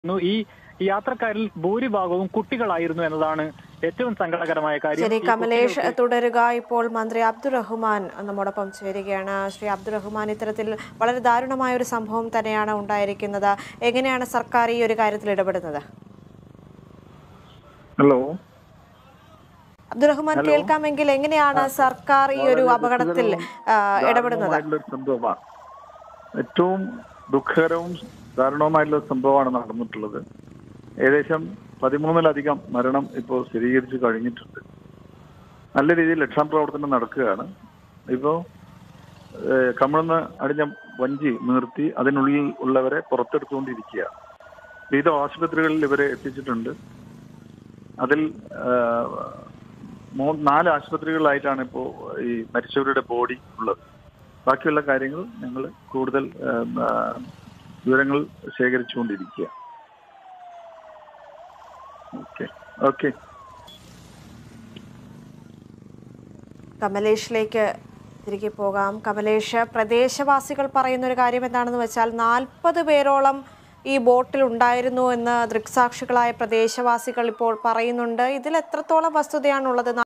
ന്നു. ഈ ഈ യാത്രക്കാരിൽ ഭൂരിഭാഗവും കുട്ടികളായിരുന്നു എന്നതാണ് ഏറ്റവും സങ്കടകരമായ കാര്യം ശരി ഈ കമലേഷ് കുട്ടികൾക്ക് തുടരുക ഇപ്പോൾ മന്ത്രി അബ്ദുറഹ്മാൻ നമ്മോടൊപ്പം ചേരുകയാണ് ശ്രീ അബ്ദുറഹ്മാൻ ഇത്തരത്തിൽ വളരെ ദാരുണമായ ഒരു സംഭവം തന്നെയാണ് ഉണ്ടായിരിക്കുന്നത് എങ്ങനെയാണ് സർക്കാർ ഈ ഒരു കാര്യത്തിൽ ഇടപെടുന്നത് ഹലോ അബ്ദുറഹ്മാൻ കേൾക്കാമെങ്കിൽ എങ്ങനെയാണ് സർക്കാർ ഈ ഒരു അപകടത്തിൽ ആ, ഇടപെടുന്നത് ദാരുണമായിട്ടുള്ള ഒരു സംഭവമാണ് ഏറ്റവും ദുഃഖകരവും ദാരുണവുമായിട്ടുള്ള സംഭവമാണ് നടന്നിട്ടുള്ളത് ഏകദേശം പതിമൂന്നിലധികം മരണം ഇപ്പോൾ സ്ഥിരീകരിച്ചു കഴിഞ്ഞിട്ടുണ്ട് നല്ല രീതിയിൽ രക്ഷാപ്രവർത്തനം നടക്കുകയാണ് ഇപ്പോൾ കമിഴ്ന്ന് അടിഞ്ഞ വഞ്ചി നിർത്തി അതിനുള്ളിൽ ഉള്ളവരെ പുറത്തെടുത്തുകൊണ്ടിരിക്കുകയാണ് വിവിധ ആശുപത്രികളിൽ ഇവരെ എത്തിച്ചിട്ടുണ്ട് അതിൽ ആ, മൂ നാല് ആശുപത്രികളിലായിട്ടാണ് ഇപ്പോൾ ഈ മരിച്ചവരുടെ ബോഡി ഉള്ളത് ബാക്കിയുള്ള കാര്യങ്ങൾ ഞങ്ങൾ കൂടുതൽ ഉം, ആ, വിവരങ്ങൾ ശേഖരിച്ചുകൊണ്ടിരിക്കുക ഓക്കെ ഓക്കെ കമലേഷിലേക്ക് തിരികെ പോകാം കമലേഷ് പ്രദേശവാസികൾ പറയുന്ന ഒരു കാര്യം എന്താണെന്ന് വെച്ചാൽ നാൽപ്പത് പേരോളം ഈ ബോട്ടിൽ ഉണ്ടായിരുന്നു എന്ന് ദൃക്സാക്ഷികളായ പ്രദേശവാസികൾ ഇപ്പോൾ പറയുന്നുണ്ട് ഇതിൽ എത്രത്തോളം വസ്തുതയാണുള്ളത്